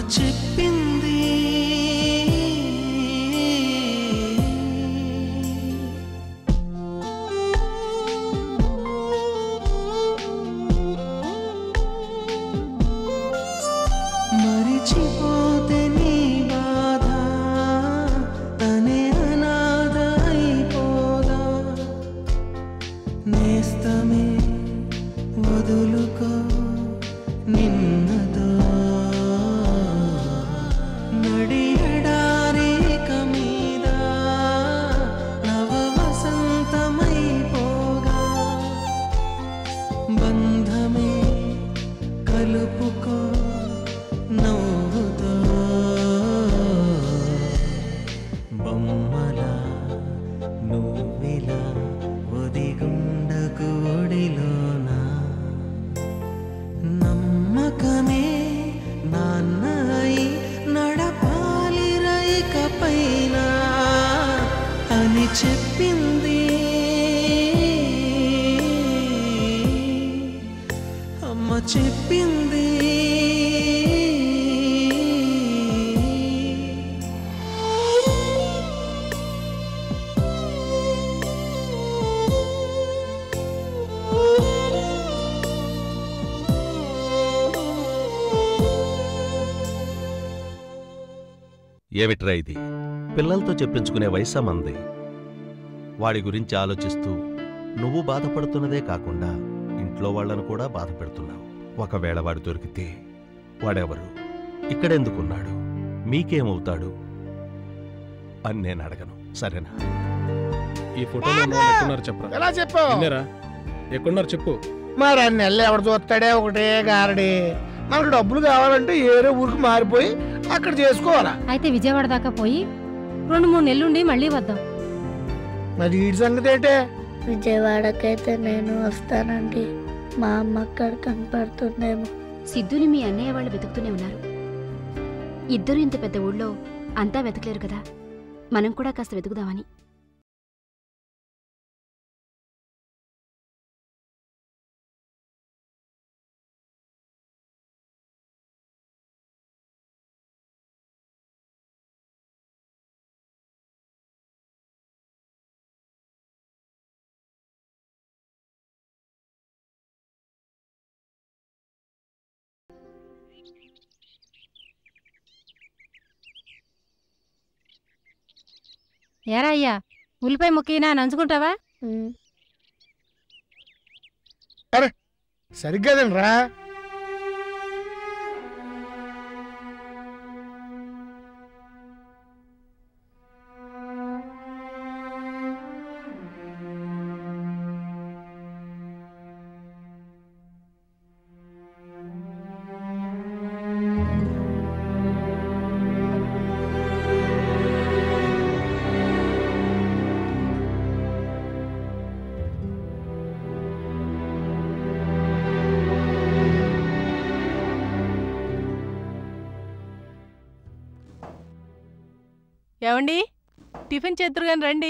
చెప్పింది మరిచిపోతే నీ బాధ తనే అనాథ అయిపోదా నేస్తమే వదులుకో నిన్నదో నడియడారేక మీద నవ వసంతమైపోగా బంధమే కలుపుకో నవ్వుతో బొమ్మల నువ్విలా ఒదిగుండకు ఒడిలోనా నమ్మకమే నాన్నయి నడపాలి రైక పైన అని చెప్పింది అమ్మ చెప్పింది ఏమిట్రా ఇది పిల్లలతో చెప్పించుకునే వయసా మంది వాడి గురించి ఆలోచిస్తూ నువ్వు బాధపడుతున్నదే కాకుండా ఇంట్లో వాళ్ళను కూడా బాధ పెడుతున్నావు ఒకవేళ వాడు దొరికితే వాడెవరు ఇక్కడెందుకున్నాడు మీకేమవుతాడు అని నేను అడగను సరేనా ఈ ఫోటోలో ఉన్న వాళ్ళు ఎక్కడున్నారు చెప్పరా ఎలా చెప్పావు విన్నారా ఎక్కడున్నారు చెప్పు మరి అన్ని నెలలు ఎవడు చూస్తాడే ఒకటే గారడి మనకు డబ్బులు కావాలంటే ఏరే ఊరికి మారిపోయి అక్కడ చేసుకోవాలా అయితే విజయవాడ దాకా పోయి రెండు మూడు నెలలుండి మళ్ళీ వద్దాం మరి వీడి సంగతి ఏంటే విజయవాడకైతే నేను వస్తానండి మా అమ్మ అక్కడ కనపడుతుందేమో సిద్ధుని మీ అన్నయ్య వాళ్ళు వెతుకుతూనే ఉన్నారు ఇద్దరు ఇంత పెద్ద ఊళ్ళో అంతా వెతకలేరు కదా మనం కూడా కాస్త వెతుకుదామని ఏరా అయ్యా ఉల్లిపాయ ముక్కినా నంచుకుంటావా ఉమ్, సరిగ్గా రా ఏమండి టిఫిన్ చేద్దరు గాని రండి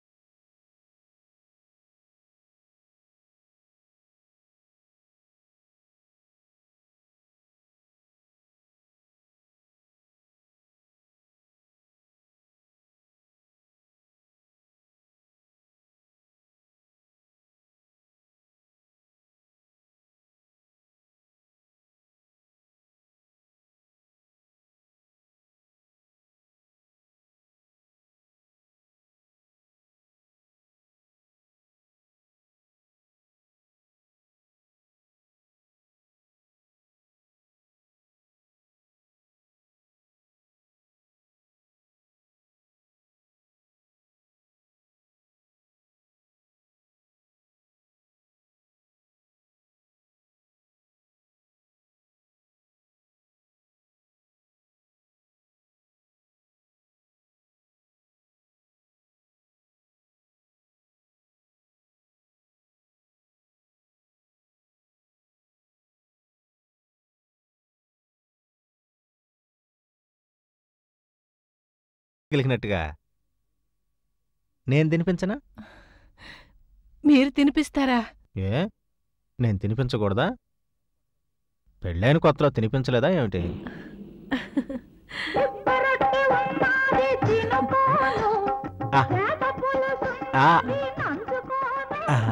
గెలికినట్టుగా నేను తినిపించనా మీరు తినిపిస్తారా ఏ నేను తినిపించకూడదా పెళ్ళైన కొత్తలో తినిపించలేదా ఏమిటి ఆ. ఆ. ఆహా.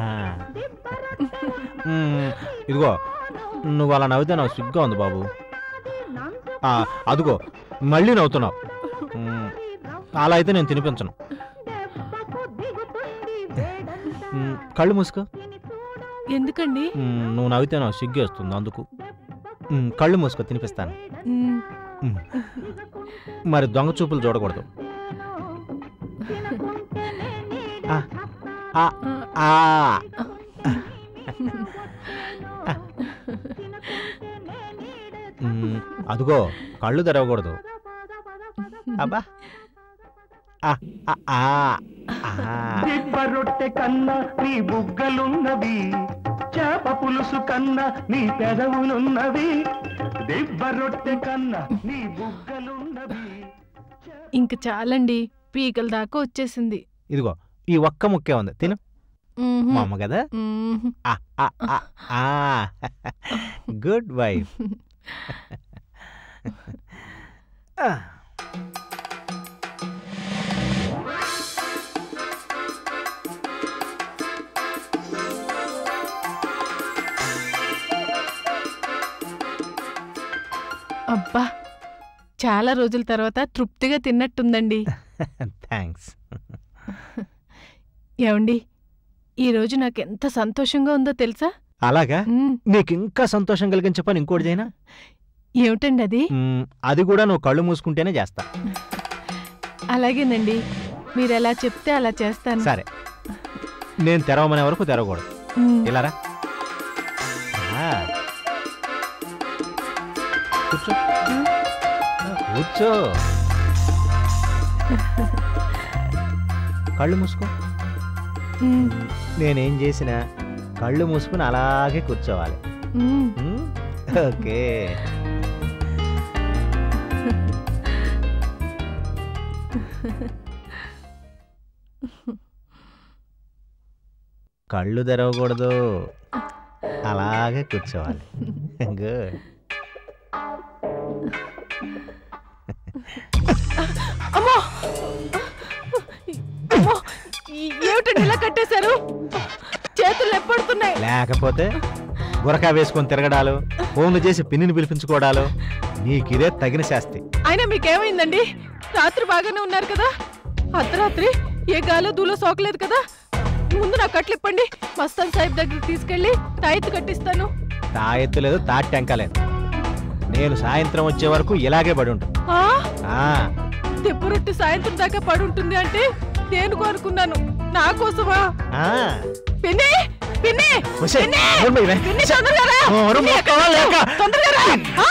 మ్మ్, ఇదిగో నువ్వు అలా నవ్వితే నాకు సిగ్గా ఉంది బాబు ఆ, అదిగో మళ్ళీ నవ్వుతున్నావు మ్మ్, అలా అయితే నేను తినిపించను మ్మ్, కళ్ళు మూసుకో ఎందుకండి మ్మ్, నువ్వు నవ్వితే నాకు సిగ్గేస్తుంది అందుకు మ్మ్, కళ్ళు మూసుకో తినిపిస్తాను మ్మ్. మ్మ్. మరి దొంగ చూపులు చూడకూడదు ఆ, ఆ, ఆ. మ్మ్, అదిగో కళ్ళు తెరవకూడదు అబ్బా ఆ, ఆ, ఆ, ఆ. రొట్టె కన్నా నీ బుగ్గలున్నవి చేప పులుసు కన్నా నీ పెదవులున్నవి దిబ్బ రొట్టె కన్నా నీ బుగ్గలున్నవి ఇంక చాలండి పీకల దాకా వచ్చేసింది ఇదిగో ఈ ఒక్క ముక్కే ఉంది తిను మ్మ్హ్. మా అమ్మ కదా మ్మ్హ్. ఆ, ఆ, ఆ, ఆ. గుడ్ వైఫ్ అబ్బా చాలా రోజుల తర్వాత తృప్తిగా తిన్నట్టుందండి థ్యాంక్స్ ఏమండి ఈరోజు నాకు ఎంత సంతోషంగా ఉందో తెలుసా అలాగా మ్మ్. నీకు ఇంకా సంతోషం కలిగించే పని ఇంకోటి చేయనా ఏమిటండి అది మ్మ్, అది కూడా నువ్వు కళ్ళు మూసుకుంటేనే చేస్తా అలాగేనండి మీరు ఎలా చెప్తే అలా చేస్తాను సరే నేను తెరవమనే వరకు తెరవకూడదు మ్మ్. ఇలారా ఆ. కూర్చో కూర్చో కళ్ళు మూసుకో మ్మ్. నేనేం చేసినా కళ్ళు మూసుకుని అలాగే కూర్చోవాలి మ్మ్. మ్మ్? ఓకే కళ్ళు తెరవకూడదు అలాగే కూర్చోవాలి గుడ్ అమ్మో అమ్మో ఈ- ఏమిటండి ఇలా కట్టేశారు చేతులు ఎప్పడుతున్నాయి లేకపోతే గురకా వేసుకొని తిరగడాలు ఫోన్లు చేసి పిన్నిని పిలిపించుకోవడాలు నీకిదే తగిన శాస్తి అయినా మీకేమైందండి రాత్రి బాగానే ఉన్నారు కదా అర్ధరాత్రి ఏ గాలో దూలో సోకలేదు కదా ముందు నా కట్లు ఇప్పండి మస్తాన్ సాహిబ్ దగ్గరికి తీసుకెళ్ళి తాయెత్తు కట్టిస్తాను తాయెత్తు లేదు తాటి టెంక లేదు నేను సాయంత్రం వచ్చే వరకు ఇలాగే పడి ఉంటా ఆ ఆ, తిప్పురొట్టి సాయంత్రం దాకా పడి ఉంటుంది అంటే దేనికో అనుకున్నాను నా కోసమా ఆ. పిన్ని పిన్ని ఒసేయ్, పిన్ని! నోరు మూయవే. పిన్ని, తొందరగా రా! నోరు పిన్ని, ఎక్కడ మూసుకోవా ఉన్నావు? లేక? తొందరగా రా! ఆ!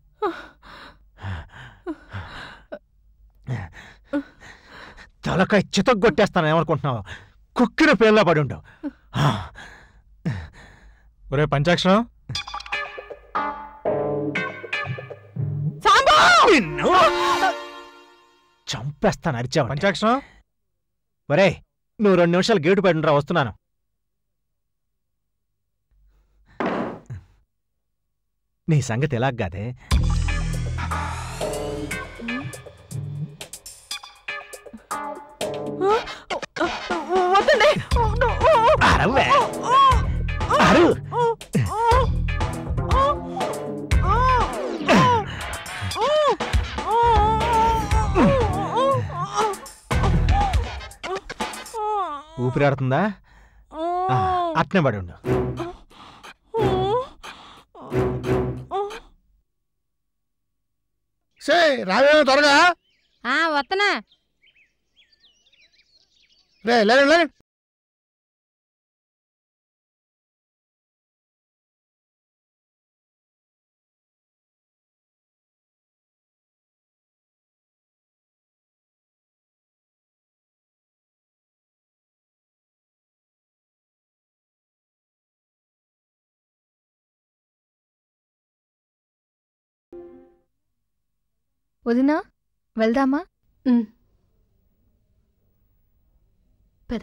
తలకాయ చితగొట్టేస్తాను ఏమనుకుంటున్నావు కుక్కిన పేర్లా పడి ఉంటావు ఒరే పంచాక్షరం సాంబా! చంపేస్తాను అరిచావు పంచాక్షరం ఒరే నువ్వు రెండు నిమిషాలు గేటు బయట ఉండరా వస్తున్నాను నీ సంగతి ఎలాగాదే వద్దండి అరవే అరు ఊపిరాడుతుందా ఆ, అట్నే పడి ఉండు సే రావేమో త్వరగా ఆ వత్తనా రే లేరండి లేరండి వదినా వెళ్దామా పద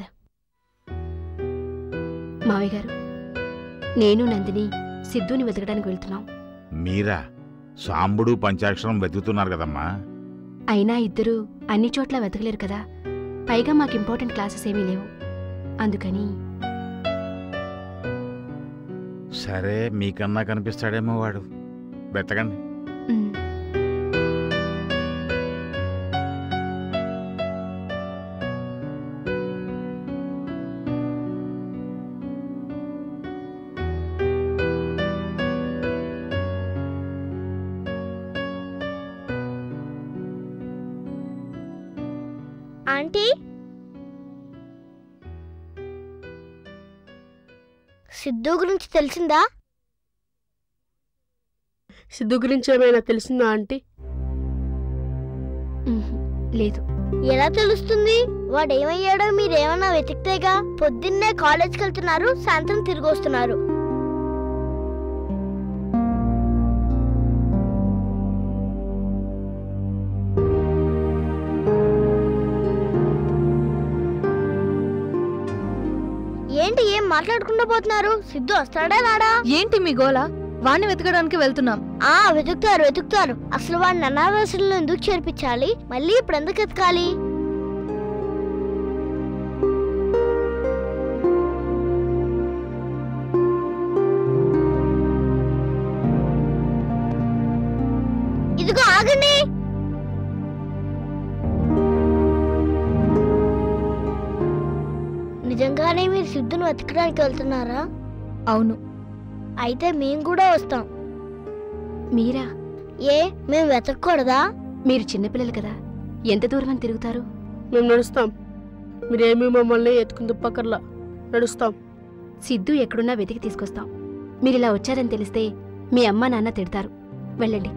మావయ్య గారు నేను నందిని సిద్ధుని వెతకడానికి వెళ్తున్నాం మీరా సాంబుడు పంచాక్షరం వెతుకుతున్నారు కదమ్మా అయినా ఇద్దరూ అన్ని చోట్ల వెతకలేరు కదా పైగా మాకు ఇంపార్టెంట్ క్లాసెస్ ఏమీ లేవు అందుకని సరే మీకన్నా కనిపిస్తాడేమో వాడు వెతకండి మ్, ఆంటీ సిద్ధు గురించి తెలిసిందా సిద్ధు గురించి ఏమైనా తెలిసిందా ఆంటీ మ్హ్, లేదు ఎలా తెలుస్తుంది వాడు ఏమయ్యాడో మీరేమన్నా వెతికితేగా పొద్దున్నే కాలేజ్కి వెళ్తున్నారు సాయంత్రం తిరిగి వస్తున్నారు ఏంటి ఏం మాట్లాడకుండా పోతున్నారు సిద్ధు వస్తాడా రాడా ఏంటి మీ గోల వాణ్ణి వెతకడానికి వెళ్తున్నాం ఆ వెతుకుతారు వెతుకుతారు అసలు వాడిని అనాథాశ్రమంలో ఎందుకు చేర్పించాలి మళ్ళీ ఇప్పుడు ఎందుకు ఎతకాలి ఇదిగో ఆగండి నిజంగానే మీరు సిద్ధును వెతకడానికి వెళ్తున్నారా అవును అయితే మేము కూడా వస్తాం మీరా ఏ మేము వెతకూడదా మీరు చిన్నపిల్లలు కదా ఎంత దూరం అని తిరుగుతారు మేము నడుస్తాం మీరేమీ మమ్మల్ని ఎత్తుకుని తిప్పకర్లా నడుస్తాం సిద్ధు ఎక్కడున్నా వెతికి తీసుకొస్తాం మీరు ఇలా వచ్చారని తెలిస్తే మీ అమ్మ నాన్న తిడతారు వెళ్ళండి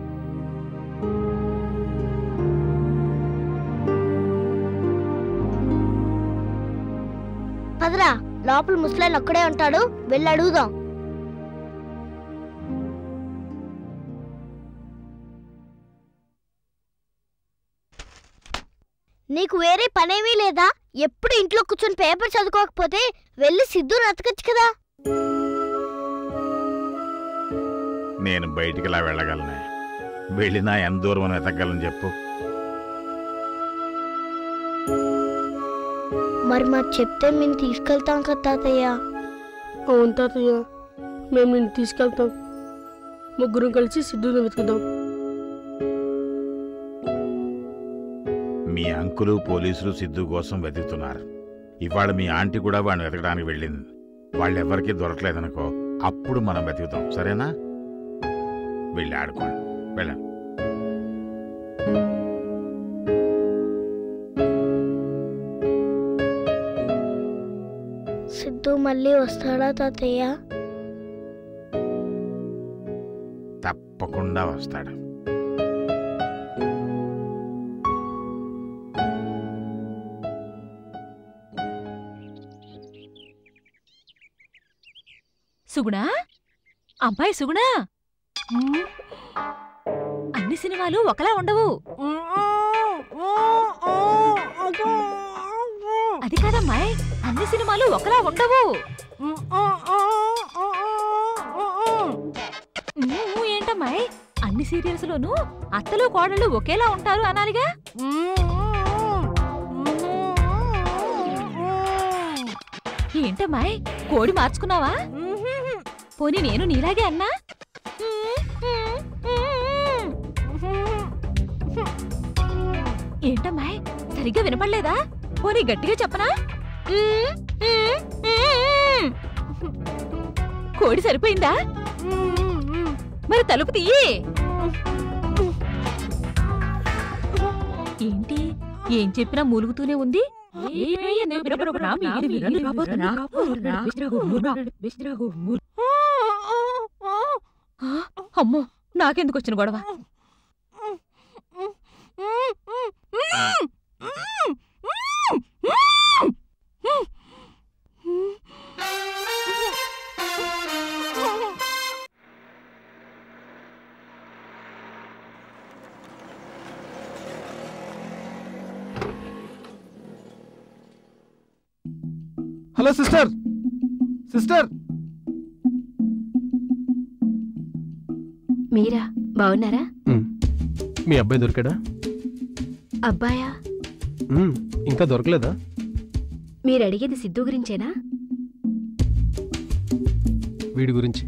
పదరా లోపల ముసలాయన ఒక్కడే ఉంటాడు వెళ్ళి అడుగుదాం నీకు వేరే పనేమీ లేదా ఎప్పుడు ఇంట్లో కూర్చొని పేపర్ చదువుకోకపోతే వెళ్ళి సిద్ధు నతకచ్చు కదా నేను బయటికి ఇలా వెళ్ళగలనే వెళ్ళినా ఎంత దూరం అని వెతకగలను చెప్పు మరి మాకు చెప్తే మేము తీసుకెళ్తాం కదా తాతయ్య అవును తాతయ్య మేము నిన్ను తీసుకెళ్తాం ముగ్గురం కలిసి సిద్ధుని వెతుకుదాం మీ అంకులు పోలీసులు సిద్ధు కోసం వెతుకుతున్నారు ఇవాళ మీ ఆంటీ కూడా వాడిని వెతకడానికి వెళ్ళింది వాళ్ళు ఎవరికీ దొరకలేదనుకో అప్పుడు మనం వెతుకుతాం సరేనా వెళ్ళి ఆడుకోండి వెళ్ళండి సిద్ధు మళ్ళీ వస్తాడా తాతయ్య తప్పకుండా వస్తాడు సుగుణా అమ్మాయి సుగుణా మ్మ్. అన్ని సినిమాలు ఒకలా ఉండవు అది కాదమ్మాయి అన్ని సినిమాలు ఒకలా ఉండవు మ్మ్, ఏంటమ్మాయి అన్ని సీరియల్స్ లోనూ అత్తలు కోడళ్ళు ఒకేలా ఉంటారు అనాలిగా ఏంటమ్మాయి కోడి మార్చుకున్నావా పోనీ నేను నీలాగే అన్నా ఏంటమ్మాయి సరిగ్గా వినపడలేదా పోనీ గట్టిగా చెప్పనా కోడి సరిపోయిందా మరి తలుపు తీయి ఏంటి ఏం చెప్పినా మూలుగుతూనే ఉంది ఆ, అమ్మో నాకెందుకు వచ్చిన గొడవ హలో సిస్టర్ సిస్టర్ మీరా బాగున్నారా మీ అబ్బాయి దొరికాడా అబ్బాయా ఉమ్, ఇంకా దొరకలేదా మీరు అడిగేది సిద్ధు గురించేనా వీడి గురించి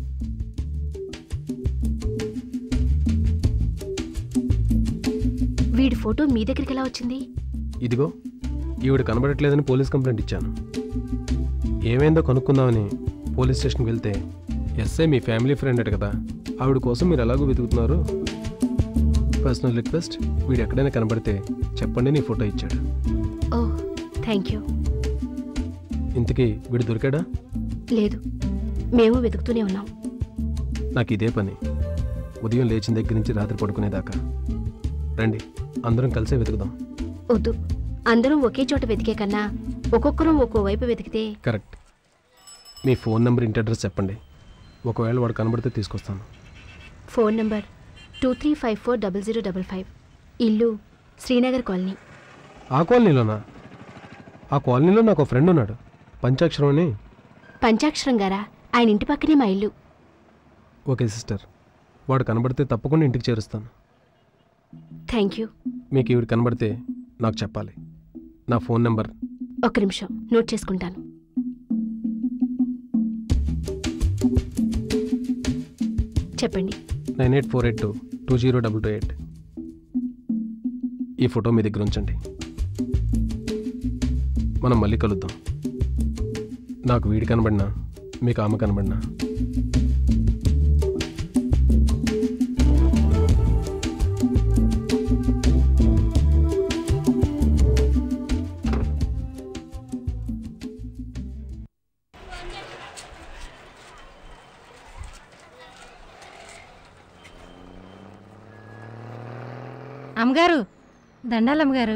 వీడి ఫోటో మీ దగ్గరికి ఎలా వచ్చింది ఇదిగో ఈవిడ కనబడట్లేదని పోలీస్ కంప్లైంట్ ఇచ్చాను ఏమైందో కనుక్కుందామని పోలీస్ స్టేషన్కి వెళ్తే ఎస్ఐ మీ ఫ్యామిలీ ఫ్రెండ్ అట కదా ఆవిడ కోసం మీరు ఎలాగో వెతుకుతున్నారు పర్సనల్ రిక్వెస్ట్ వీడు ఎక్కడైనా కనబడితే చెప్పండి నీ ఫోటో ఇచ్చాడు ఓ థ్యాంక్ యూ ఇంతకీ వీడు దొరికాడా లేదు మేము వెతుకుతూనే ఉన్నాం నాకు ఇదే పని ఉదయం లేచిన దగ్గర నుంచి రాత్రి పడుకునేదాకా రండి అందరం కలిసే వెతుకుదాం వద్దు అందరం ఒకే చోట వెతికే కన్నా ఒక్కొక్కరం ఒక్కో వైపు వెతికితే కరెక్ట్ మీ ఫోన్ నెంబర్ ఇంటి అడ్రస్ చెప్పండి ఒకవేళ వాడు కనబడితే తీసుకొస్తాను phone number two three five four double zero double five ఇల్లు శ్రీనగర్ కాలనీ ఆ కాలనీలోనా ఆ కాలనీలో నాకు ఫ్రెండ్ ఉన్నాడు పంచాక్షరం అని పంచాక్షరం గారా ఆయన ఇంటి పక్కనే మా ఇల్లు ఓకే సిస్టర్ వాడు కనబడితే తప్పకుండా ఇంటికి చేరుస్తాను థ్యాంక్ యూ మీకు ఈవిడ కనబడితే నాకు చెప్పాలి నా ఫోన్ నెంబర్ ఒక్క నిమిషం నోట్ చేసుకుంటాను చెప్పండి nine eight four eight two two zero double two eight ఈ ఫోటో మీ దగ్గర ఉంచండి మనం మళ్ళీ కలుద్దాం నాకు వీడి కనబడినా మీకు ఆమె కనబడినా అమ్మగారు దండాలు అమ్మగారు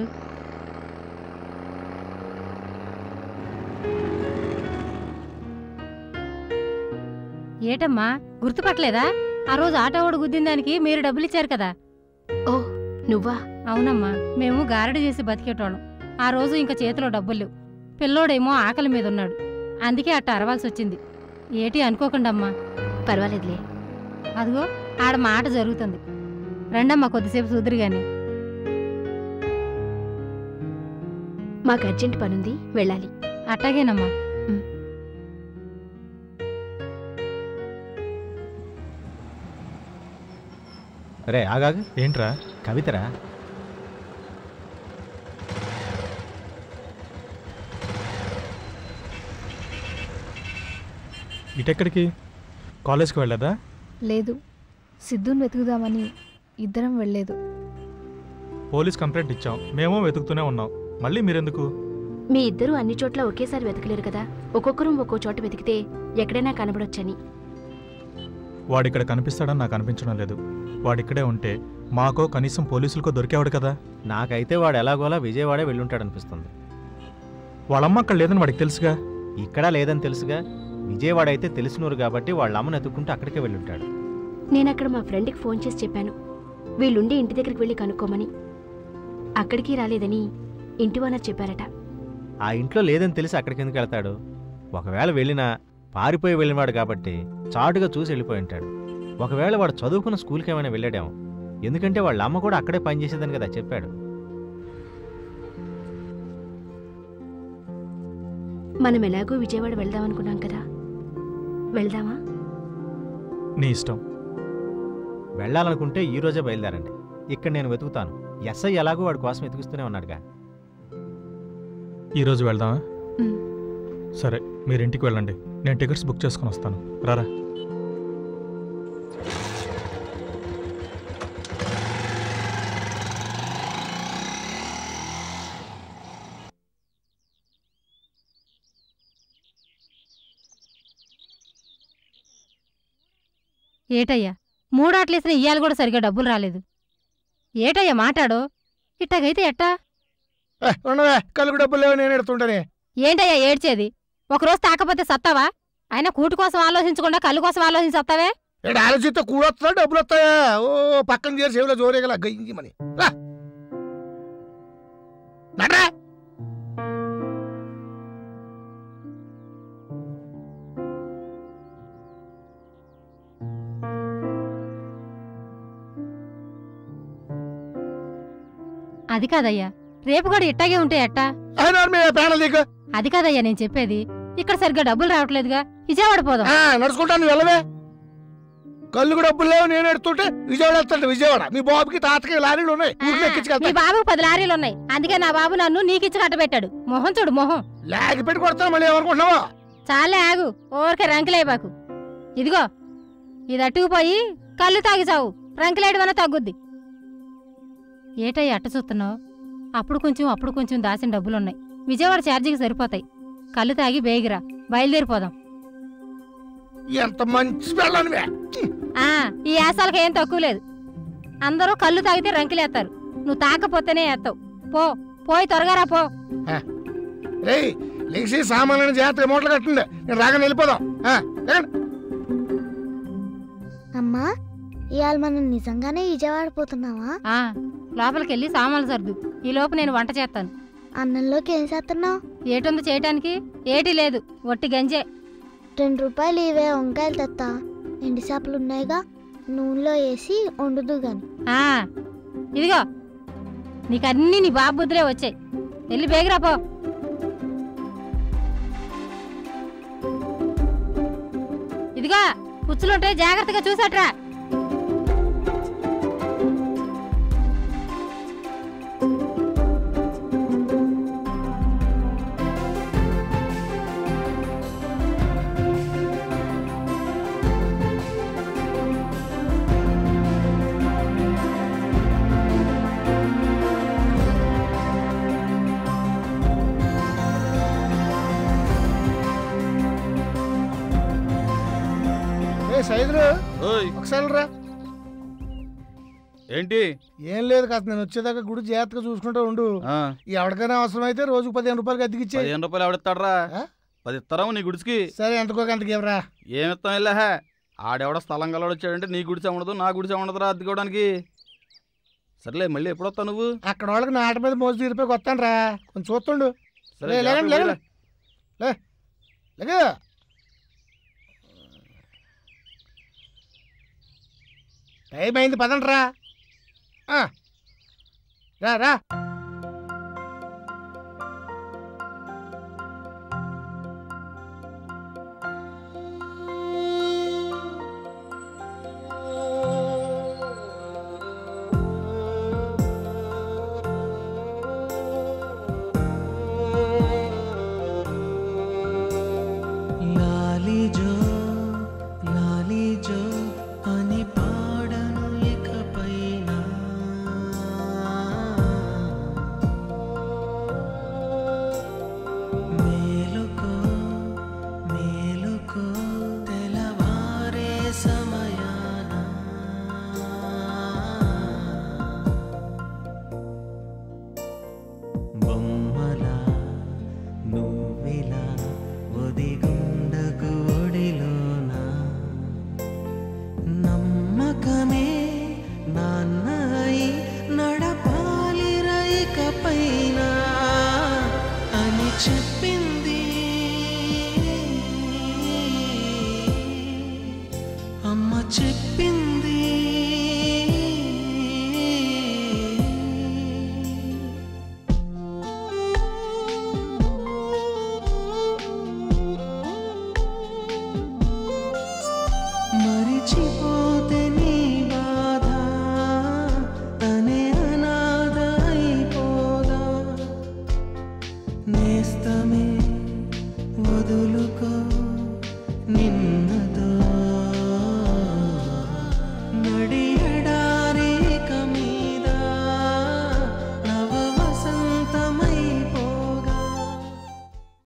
ఏటమ్మా గుర్తుపట్టలేదా ఆ రోజు ఆటో ఓడి గుద్దిన దానికి మీరు డబ్బులు ఇచ్చారు కదా ఓ నువ్వా అవునమ్మా మేము గారడి చేసి బతికేటోళ్ళం ఆ రోజు ఇంకా చేతిలో డబ్బులు లేవు. పిల్లోడేమో ఆకలి మీద ఉన్నాడు అందుకే అట్ట అరవాల్సి వచ్చింది ఏటి అనుకోకుండా అమ్మా పర్వాలేదులే అదిగో ఆడ మాట జరుగుతుంది రండమ్మా కొద్దిసేపు చూదురు గాని మాకు అర్జెంట్ పనుంది వెళ్ళాలి అట్టాగేనమ్మా రే ఆగాగు ఏంట్రా కవితరా ఇటెక్కడికి కాలేజ్కి వెళ్ళదా లేదు సిద్ధుని వెతుకుదామని ఇద్దరం వెళ్ళలేదు పోలీస్ కంప్లైంట్ ఇచ్చాం మేము వెతుకుతూనే ఉన్నాం మళ్ళీ మీరెందుకు మీ ఇద్దరూ అన్ని చోట్ల ఒకేసారి వెతకలేరు కదా ఒక్కొక్కరం ఒక్కో చోట వెతికితే ఎక్కడైనా కనబడొచ్చని వాడిక్కడ కనిపిస్తాడని నాకు అనిపించడం లేదు వాడిక్కడే ఉంటే మాకో కనీసం పోలీసులకో దొరికేవాడు కదా నాకైతే వాడు ఎలాగోలా విజయవాడే వెళ్ళుంటాడనిపిస్తుంది వాళ్ళమ్మ అక్కడ లేదని వాడికి తెలుసుగా ఇక్కడ లేదని తెలుసుగా విజయవాడ అయితే తెలిసినూరు కాబట్టి వాళ్ళ అమ్మని ఎత్తుకుంటూ అక్కడికే వెళ్ళుంటాడు నేను అక్కడ మా ఫ్రెండ్కి ఫోన్ చేసి చెప్పాను వీళ్ళుండి ఇంటి దగ్గరికి వెళ్ళి కనుక్కోమని అక్కడికి రాలేదని ఇంటి ఓనర్ చెప్పారట ఆ ఇంట్లో లేదని తెలిసి అక్కడికి ఎందుకు వెళ్తాడు ఒకవేళ వెళ్ళినా పారిపోయి వెళ్ళినవాడు కాబట్టి చాటుగా చూసి వెళ్ళిపోయి ఉంటాడు ఒకవేళ వాడు చదువుకున్న స్కూల్కి ఏమైనా వెళ్ళాడేమో ఎందుకంటే వాళ్ళ అమ్మ కూడా అక్కడే పనిచేసేదని కదా చెప్పాడు మనం ఎలాగో విజయవాడ వెళ్దాం అనుకున్నాం కదా వెళ్దామా నీ ఇష్టం వెళ్ళాలనుకుంటే ఈ రోజే బయలుదేరండి ఇక్కడ నేను వెతుకుతాను ఎస్ఐ ఎలాగో వాడి కోసం వెతుకుతూనే ఉన్నాడుగా ఈరోజు వెళ్దామా ఉమ్. సరే మీరు ఇంటికి వెళ్ళండి నేను టికెట్స్ బుక్ చేసుకుని వస్తాను రారా ఏటయ్యా మూడాట్లేసిన ఇయ్యాలు కూడా సరిగా డబ్బులు రాలేదు ఏటయ్యా మాట్లాడో ఇట్టగైతే ఎట్టా ఏ, ఉండవే కలుగు డబ్బులు లేవు నేను ఎడుతుంటానే ఏంటయ్యా ఏడ్చేది ఒకరోజు తాకపోతే సత్తావా అయినా కూటు కోసం ఆలోచించకుండా కళ్ళు కోసం ఆలోచించి సత్తావే ఏడు ఆలోచిస్తే కూడా వస్తుందా డబ్బులు వస్తాయా ఓ పక్కన చేరి చెవిలో జోరేగల గయ్యి మని రా నడ్రా అది కాదయ్యా రేపు కూడా ఇట్టాగే ఉంటే ఎట్టా ప్రాణాలు దిగు అది కాదయ్యా నేను చెప్పేది ఇక్కడ సరిగ్గా డబ్బులు రావట్లేదుగా విజయవాడ పోదాం ఆ, నడుచుకుంటా నువ్వు వెళ్ళవే కళ్ళు డబ్బులు లేవు నేను ఎడుతుంటే విజయవాడ వెళ్తాడు విజయవాడ మీ బాబుకి తాతకి లారీలు ఉన్నాయి ఊరికి మీ ఎక్కించుకెళ్తా బాబుకు పది లారీలు ఉన్నాయి అందుకే నా బాబు నన్ను నీకిచ్చి కట్టబెట్టాడు మొహం చూడు మొహం లాగి పెట్టి కొడతాను మళ్ళీ ఏమనుకుంటున్నావా చాలే ఆగు ఓరికే రంకులేబాకు ఇదిగో ఇది అట్టుకుపోయి కళ్ళు తాగి చావు రంకులేయడం తగ్గుద్ది ఏటయ్య అట్ట చూస్తున్నావు అప్పుడు కొంచెం అప్పుడు కొంచెం దాసిన డబ్బులున్నాయి విజయవాడ ఛార్జీకి సరిపోతాయి కళ్ళు తాగి బేగిరా బయలుదేరిపోదాం ఎంత మంచి పిల్లనివే ఆ ఈ యాసాలకు ఏం తక్కువ లేదు అందరూ కళ్ళు తాగితే రంకులేస్తారు నువ్వు తాకపోతేనే వేస్తావు పో పోయి త్వరగా రా పో రేయ్ లేచి సామాన్లను జాగ్రత్తగా మూటలు కట్టండి నేను రాగానే వెళ్ళిపోదాం ఆ, లేకండి. అమ్మా ఇవాళ మనం నిజంగానే విజయవాడ పోతున్నావా ఆ లోపలికి వెళ్ళి సామాన్లు సర్దు ఈ లోపు నేను వంట చేస్తాను అన్నంలోకి ఏం చేస్తున్నావు ఏటుంది చేయటానికి ఏటి లేదు ఒట్టి గంజే రెండు రూపాయలు ఇవే వంకాయలు తెత్తా ఎండి చేపలు ఉన్నాయిగా నూనెలో వేసి వండుదు గాని ఆ ఇదిగో నీకన్నీ నీ బాబు బుద్ధులే వచ్చాయి వెళ్ళి బేగిరా పో ఇదిగో పుచ్చులుంటే జాగ్రత్తగా చూసట్రా ఏ సైదులు ఒకసారి రా ఏంటి ఏం లేదు కాస్త నేను వచ్చేదాకా గుడి జాగ్రత్తగా చూసుకుంటూ ఉండు ఆ, ఎవరికైనా అవసరం అయితే రోజుకు పదిహేను రూపాయలకి అద్దెకిచ్చే పదిహేను రూపాయలు ఎవడిస్తాడరా పది ఇస్తారా నీ గుడికి సరే ఎంతకో అంతకి ఇవ్వరా ఏమిస్తాం వెళ్ళా ఆడెవడ స్థలం గలవాడు వచ్చాడంటే నీ గుడిసే ఉండదు నా గుడిసే ఉండదురా అద్దెకోవడానికి సర్లే మళ్ళీ ఎప్పుడు వస్తావు నువ్వు అక్కడ వాళ్ళకి నాట మీద మోసి తీరిపోయి వస్తాను రా కొంచెం చూస్తుండు సరే, లే, లేకండి జాగ్రత్తగా లేకండి లే లేక టైం అయింది పదండి రా ఆ. రా రా